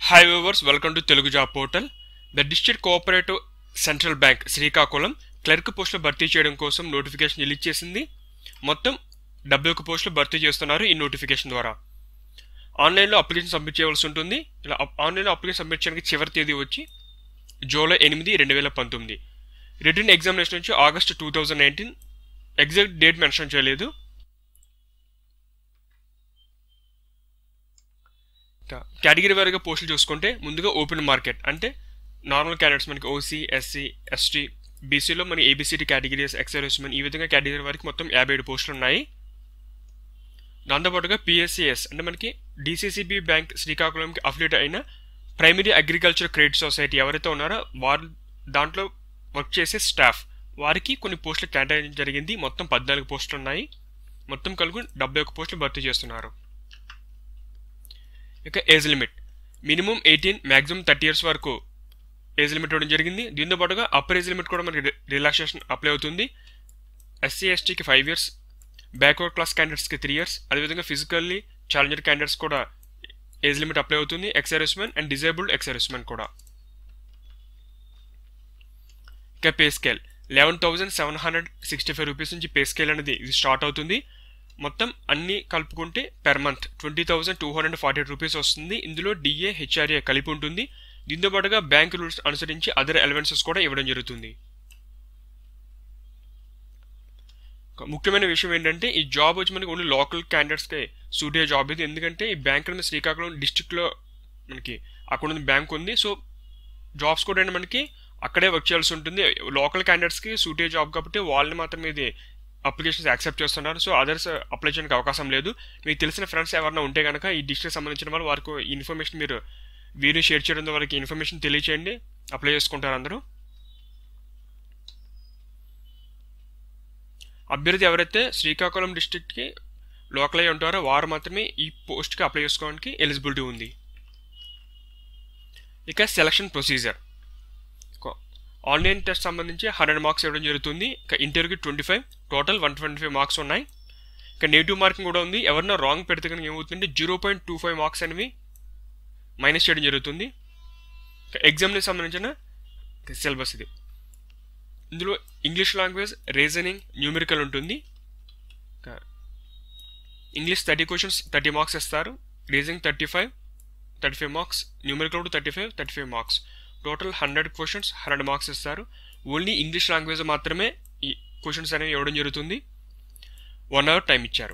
hi viewers welcome to Telugu job portal the district cooperative central bank Srikakulam clerk పోస్టులు భర్తీ చేయడం కోసం నోటిఫికేషన్ రిలీజ్ చేసింది మొత్తం డెబ్బై ఒక్క పోస్టులు భర్తీ చేస్తున్నారు ఈ నోటిఫికేషన్ ద్వారా ఆన్లైన్లో అప్లికేషన్ సబ్మిట్ చేయవలసి ఉంటుంది ఇలా అప్- ఆన్లైన్లో అప్లికేషన్ సబ్మిట్ చేయడానికి చివరి తేదీ వచ్చి జూలై ఎనిమిది రెండు వేల పంతొమ్మిది రిటర్న్ ఎగ్జామినేషన్ వచ్చి August two thousand nineteen exact date mention చేయలేదు ఇంకా కేటగిరీ వారీగా పోస్టులు చూసుకుంటే ముందుగా ఓపెన్ మార్కెట్ అంటే నార్మల్ క్యాండిడేట్స్ మనకి ఓసీ ఎస్సీ ఎస్టీ బీసీలో మన ఏబిసిటీ కేటగిరీస్ ఎక్సర్విస్మెన్ ఈ విధంగా కేటగిరీ వారికి మొత్తం యాభై ఏడు పోస్టులు ఉన్నాయి దాంతోపాటుగా పిఎస్సిఎస్ అంటే మనకి డిసిసిబి బ్యాంక్ శ్రీకాకుళంకి అఫిలియేట్ అయిన ప్రైమరీ అగ్రికల్చర్ క్రెడిట్ సొసైటీ ఎవరైతే ఉన్నారో వారు దాంట్లో వర్క్ చేసే స్టాఫ్ వారికి కొన్ని పోస్టులు కేటాయించడం జరిగింది మొత్తం పద్నాలుగు పోస్టులు ఉన్నాయి మొత్తం కలుగు డెబ్బై ఒక్క పోస్టులు భర్తీ చేస్తున్నారు ఇక age limit minimum eighteen maximum thirty years వరకు ఏజ్ లిమిట్ ఇవ్వడం జరిగింది దీంతో పాటుగా అప్పర్ ఏజ్ లిమిట్ కూడా మనకి రిలాక్సేషన్ అప్లై అవుతుంది ఎస్సీ ఎస్టీకి ఫైవ్ ఇయర్స్ బ్యాక్వర్డ్ క్లాస్ క్యాండిడేట్స్కి త్రీ ఇయర్స్ అదేవిధంగా ఫిజికల్లీ ఛాలెంజర్ క్యాండిడేట్స్ కూడా ఏజ్ లిమిట్ అప్లై అవుతుంది ఎక్సర్విస్మెన్ అండ్ డిజేబుల్డ్ ఎక్సర్విస్మెన్ కూడా ఇక pay scale eleven thousand seven hundred sixty five rupees నుంచి పే స్కేల్ అనేది ఇది స్టార్ట్ అవుతుంది మొత్తం అన్ని కలుపుకుంటే per month twenty thousand two hundred forty eight rupees వస్తుంది ఇందులో డిఏ హెచ్ఆర్ఏ కలిపి ఉంటుంది దీంతో పాటుగా బ్యాంక్ రూల్స్ అనుసరించి అదర్ అలవెన్సెస్ కూడా ఇవ్వడం జరుగుతుంది ఒక ముఖ్యమైన విషయం ఏంటంటే ఈ జాబ్ వచ్చి మనకి ఓన్లీ లోకల్ క్యాండిడేట్స్కి సూట్ అయ్యే జాబ్ ఇది ఎందుకంటే ఈ బ్యాంక్ అనేది శ్రీకాకుళం డిస్టిక్లో మనకి అక్కడ ఉన్న బ్యాంక్ ఉంది సో జాబ్స్ కూడా ఏంటి మనకి అక్కడే వర్క్ చేయాల్సి ఉంటుంది లోకల్ క్యాండిడేట్స్కి సూట్ అయ్యే జాబ్ కాబట్టి వాళ్ళని మాత్రమే ఇది అప్లికేషన్స్ యాక్సెప్ట్ చేస్తున్నారు సో అదర్స్ అప్లై చేయడానికి అవకాశం లేదు మీకు తెలిసిన ఫ్రెండ్స్ ఎవరైనా ఉంటే కనుక ఈ డిస్ట్రిక్ట్ సంబంధించిన వాళ్ళు వారికి ఈ ఇన్ఫర్మేషన్ మీరు వీడియో షేర్ చేయడం ద్వారా వారికి ఇన్ఫర్మేషన్ తెలియచేయండి అప్లై చేసుకుంటారు అందరూ అభ్యర్థి ఎవరైతే శ్రీకాకుళం డిస్ట్రిక్ట్కి లోకల్ అయి ఉంటారో వారు మాత్రమే ఈ పోస్ట్కి అప్లై చేసుకోవడానికి ఎలిజిబిలిటీ ఉంది ఇక సెలక్షన్ ప్రొసీజర్ ఆన్లైన్ టెస్ట్ సంబంధించి హండ్రెడ్ మార్క్స్ ఇవ్వడం జరుగుతుంది ఇక ఇంటర్వ్యూకి twenty five total one twenty five marks ఉన్నాయి ఇక నెగిటివ్ మార్కింగ్ కూడా ఉంది ఎవరన్నా రాంగ్ పెడితే కనుక ఏమవుతుందంటే zero point two five marks అనేవి మైనస్ చేయడం జరుగుతుంది ఇక ఎగ్జామ్కి సంబంధించిన సిలబస్ ఇది ఇందులో ఇంగ్లీష్ లాంగ్వేజ్ రీజనింగ్ న్యూమెరికల్ ఉంటుంది ఇక English thirty questions thirty marks ఇస్తారు reasoning thirty five thirty five marks numerical కూడా thirty five thirty five marks total hundred questions hundred marks ఇస్తారు ఓన్లీ ఇంగ్లీష్ లాంగ్వేజ్ మాత్రమే ఈ క్వశ్చన్స్ అనేవి ఇవ్వడం జరుగుతుంది వన్ అవర్ టైం ఇచ్చారు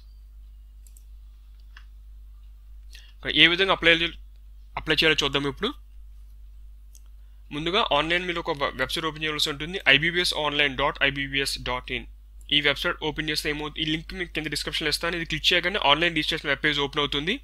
ఏ విధంగా అప్లై అప్లై చేయాలో చూద్దాం ఇప్పుడు ముందుగా ఆన్లైన్ మీరు ఒక వెబ్సైట్ ఓపెన్ చేయాల్సి ఉంటుంది IBPS online dot IBPS dot in ఈ వెబ్సైట్ ఓపెన్ చేస్తే ఏమవుతుంది ఈ లింక్ మీకు కింద డిస్క్రిప్షన్లో ఇస్తాను ఇది క్లిక్ చేయగానే online registration web page open అవుతుంది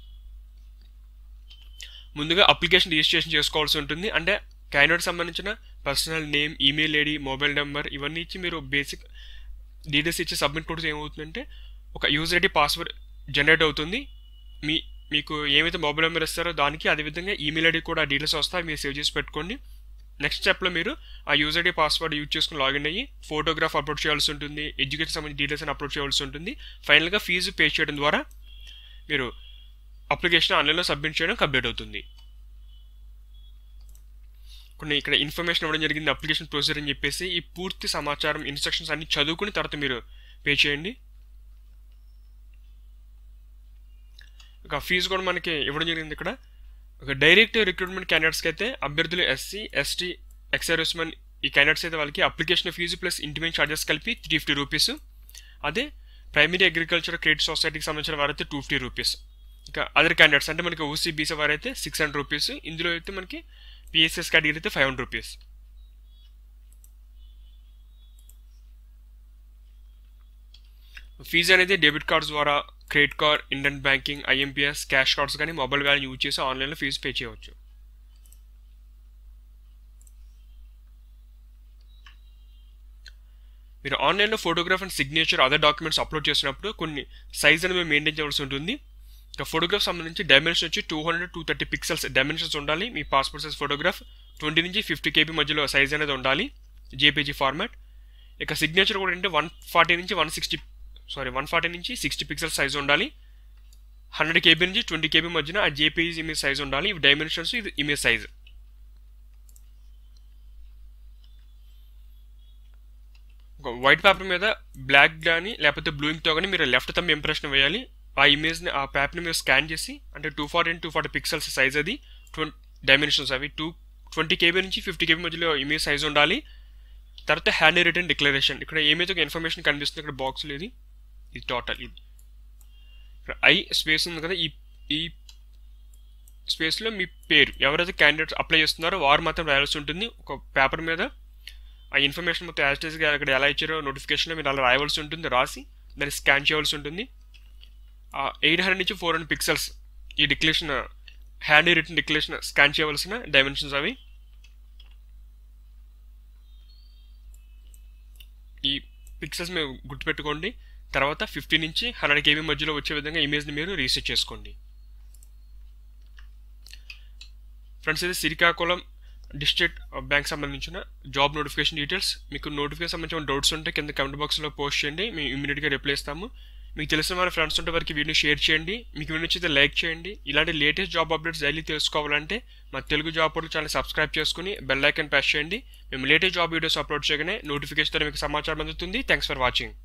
ముందుగా అప్లికేషన్ రిజిస్ట్రేషన్ చేసుకోవాల్సి ఉంటుంది అంటే క్యాండిడేట్ సంబంధించిన personal name email ID mobile number ఇవన్నీ ఇచ్చి మీరు బేసిక్ డీటెయిల్స్ ఇచ్చి సబ్మిట్ కొడితే ఏమవుతుందంటే ఒక యూజర్ ఐడి పాస్వర్డ్ జనరేట్ అవుతుంది మీ మీకు ఏమైతే మొబైల్ నెంబర్ ఇస్తారో దానికి అదేవిధంగా ఈమెయిల్ ఐడి కూడా డీటెయిల్స్ వస్తాయి మీరు సేవ్ చేసి పెట్టుకోండి నెక్స్ట్ స్టెప్లో మీరు ఆ యూజర్ ఐడి పాస్వర్డ్ యూజ్ చేసుకుని లాగిన్ అయ్యి ఫోటోగ్రాఫ్ అప్లోడ్ చేయాల్సి ఉంటుంది ఎడ్యుకేషన్ సంబంధించిన డీటెయిల్స్ అని అప్లోడ్ చేయాల్సి ఉంటుంది ఫైనల్గా ఫీజు పే చేయడం ద్వారా మీరు అప్లికేషన్ ఆన్లైన్లో సబ్మిట్ చేయడం కంప్లీట్ అవుతుంది కొన్ని ఇక్కడ ఇన్ఫర్మేషన్ ఇవ్వడం జరిగింది అప్లికేషన్ ప్రొసీజర్ అని చెప్పేసి ఈ పూర్తి సమాచారం ఇన్స్ట్రక్షన్స్ అన్ని చదువుకుని తర్వాత మీరు పే చేయండి ఒక ఫీజు కూడా మనకి ఇవ్వడం జరిగింది ఇక్కడ ఒక డైరెక్ట్ రిక్రూట్మెంట్ క్యాండిడేట్స్కి అయితే అభ్యర్థులు ఎస్సీ ఎస్టీ ఎక్సర్విస్మెన్ ఈ క్యాండిడేట్స్ అయితే వాళ్ళకి application fee plus intimate charges కలిపి త్రీ ఫిఫ్టీ రూపీస్ అదే ప్రైమరీ అగ్రికల్చర్ క్రెడిట్ సొసైటీకి సంబంధించిన వారైతే టూ ఫిఫ్టీ రూపీస్ ఇంకా అదర్ క్యాండిడేట్స్ అంటే మనకి ఓసీ బీసీ వారైతే సిక్స్ హండ్రెడ్ రూపీస్ ఇందులో అయితే మనకి పిఎస్ఎస్ కేటగిరీ అయితే ఫైవ్ హండ్రెడ్ రూపీస్ ఫీజు అనేది డెబిట్ కార్డ్స్ ద్వారా credit card Indian banking IMPS cash cards కానీ మొబైల్ వ్యాలెట్ యూజ్ చేసి ఆన్లైన్లో ఫీజు పే చేయవచ్చు మీరు ఆన్లైన్లో photograph and signature other documents upload చేసినప్పుడు కొన్ని సైజ్ అనేది మెయింటైన్ చేయవలసి ఉంటుంది ఇక ఫోటోగ్రాఫ్ సంబంధించి డైమెన్షన్ వచ్చి two hundred two thirty pixels dimensions ఉండాలి మీ పాస్పోర్ట్ సైజ్ ఫోటోగ్రాఫ్ ట్వంటీ నుంచి ఫిఫ్టీ కేబీ మధ్యలో సైజ్ అనేది ఉండాలి జేపీజీ ఫార్మాట్ ఇక సిగ్నేచర్ కూడా అంటే వన్ ఫార్టీ నుంచి one sixty sorry one forty నుంచి సిక్స్టీ పిక్సెల్ సైజ్ ఉండాలి హండ్రెడ్ కేబీ నుంచి ట్వంటీ కేబీ మధ్యన ఆ జేపీఈజ్ ఇమేజ్ సైజ్ ఉండాలి ఇవి డైమెన్షన్స్ ఇది ఇమేజ్ సైజ్ వైట్ పేపర్ మీద బ్లాక్ కానీ లేకపోతే బ్లూయింగ్తో కానీ మీరు లెఫ్ట్ తమ్ ఇంప్రెషన్ వేయాలి ఆ ఇమేజ్ని ఆ పేపర్ని మీరు స్కాన్ చేసి అంటే two forty and two forty pixels size అది ట్వంటీ డైమెన్షన్స్ అవి టూ ట్వంటీ కేబీ నుంచి ఫిఫ్టీ కేబీ మధ్యలో ఇమేజ్ సైజ్ ఉండాలి తర్వాత హ్యాండ్ రిటర్న్ డిక్లరేషన్ ఇక్కడ ఏమైతే ఒక ఇన్ఫర్మేషన్ కనిపిస్తుంది ఇక్కడ బాక్స్ లేదు ఇది టోటల్ ఇది ఇక్కడ ఐ స్పేస్ ఉంది కదా ఈ ఈ స్పేస్లో మీ పేరు ఎవరైతే క్యాండిడేట్స్ అప్లై చేస్తున్నారో వారు మాత్రం రాయాల్సి ఉంటుంది ఒక పేపర్ మీద ఆ ఇన్ఫర్మేషన్ మొత్తం యాస్టేజ్గా అక్కడ ఎలా ఇచ్చారో నోటిఫికేషన్లో మీరు అలా రాయవలసి ఉంటుంది రాసి దాన్ని స్కాన్ చేయవలసి ఉంటుంది ఎయిట్ హండ్రెడ్ నుంచి ఫోర్ హండ్రెడ్ పిక్సెల్స్ ఈ declaration hand written declaration scan చేయవలసిన డైమెన్షన్స్ అవి ఈ పిక్సెల్స్ మీరు గుర్తుపెట్టుకోండి తర్వాత ఫిఫ్టీ నుంచి హండ్రెడ్ కేబీ మధ్యలో వచ్చే విధంగా ఇమేజ్ని మీరు రీసెట్ చేసుకోండి ఫ్రెండ్స్ ఇది శ్రీకాకుళం డిస్ట్రిక్ట్ బ్యాంక్ సంబంధించిన జాబ్ నోటిఫికేషన్ డీటెయిల్స్ మీకు నోటిఫికేషన్ సంబంధించిన డౌట్స్ ఉంటే కింద కమెంట్ బాక్స్లో పోస్ట్ చేయండి మేము ఇమీడియట్గా రిప్లై ఇస్తాము మీకు తెలిసిన మన ఫ్రెండ్స్ ఉంటే వారికి వీడియో షేర్ చేయండి మీకు వీడియో నచ్చితే లైక్ చేయండి ఇలాంటి లేటెస్ట్ జాబ్ అప్డేట్స్ డైలీ తెలుసుకోవాలంటే మా Telugu job portal channel subscribe చేసుకుని బెల్ ఐకన్ ప్రెస్ చేయండి మేము లేటెస్ట్ జాబ్ వీడియోస్ అప్లోడ్ చేయగానే నోటిఫికేషన్ మీకు సమాచారం అందుతుంది థ్యాంక్స్ ఫర్ వాచింగ్